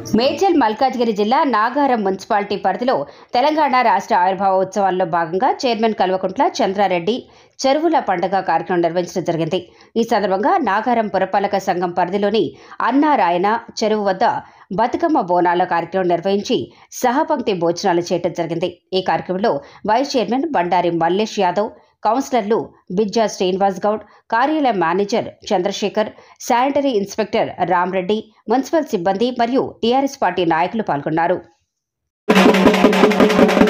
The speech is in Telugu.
మేడ్చల్ మల్కాజ్గిరి జిల్లా నాగారం మున్సిపాలిటీ పరిధిలో తెలంగాణ రాష్ట్ర ఆవిర్భావ ఉత్సవాల్లో భాగంగా చైర్మన్ కల్వకుంట్ల చంద్రారెడ్డి చెరువుల పండుగ కార్యక్రమం నిర్వహించడం జరిగింది ఈ సందర్భంగా నాగారం పురపాలక సంఘం పరిధిలోని అన్నారాయణ చెరువు వద్ద బతుకమ్మ బోనాల కార్యక్రమం నిర్వహించి సహపంక్తి భోజనాలు చేయడం జరిగింది ఈ కార్యక్రమంలో వైస్ చైర్మన్ బండారి మల్లేష్ యాదవ్ కౌన్సిలర్లు బిజ్జా శ్రీనివాస్ గౌడ్ కార్యాలయ manager Chandrasekhar sanitary inspector Ramreddy municipal సిబ్బంది మరియు టీఆర్ఎస్ పార్టీ నాయకులు పాల్గొన్నారు